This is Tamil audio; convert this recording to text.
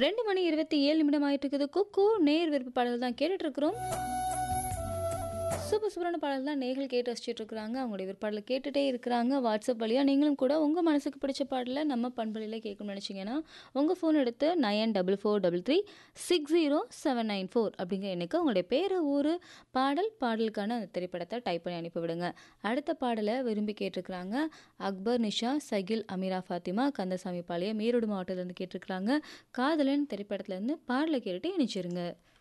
ரெண்டு மணி இருபத்தி ஏழு நிமிடம் ஆயிட்டு இருக்குது குக்கு நேர் விருப்ப பாடல் தான் கேட்டுட்டு இருக்கிறோம் சூப்பர் சூப்பரான பாடல் தான் நேர்கள் கேட்டு ரசிச்சுட்டு இருக்கிறாங்க அவங்களுடைய விற்பாடலை கேட்டுட்டே இருக்கிறாங்க வாட்ஸ்அப் வழியாக நீங்களும் கூட உங்கள் மனசுக்கு பிடிச்ச பாடலை நம்ம பண்பலையில் கேட்கணும்னு நினச்சிங்கன்னா உங்கள் ஃபோன் எடுத்து nine double four double three six zero seven nine four அப்படிங்கிற எண்ணுக்கு உங்களுடைய பேர் ஊர் பாடல் பாடலுக்கான அந்த திரைப்படத்தை டைப் பண்ணி அனுப்பிவிடுங்க அடுத்த பாடலை விரும்பி கேட்டிருக்கிறாங்க அக்பர் நிஷா சகில் அமீரா ஃபாத்திமா கந்தசாமி பாளையம் ஈரோடு மாவட்டத்திலேருந்து கேட்டிருக்கிறாங்க காதலன் திரைப்படத்துலேருந்து பாடலை கேட்டுட்டு இணைச்சிருங்க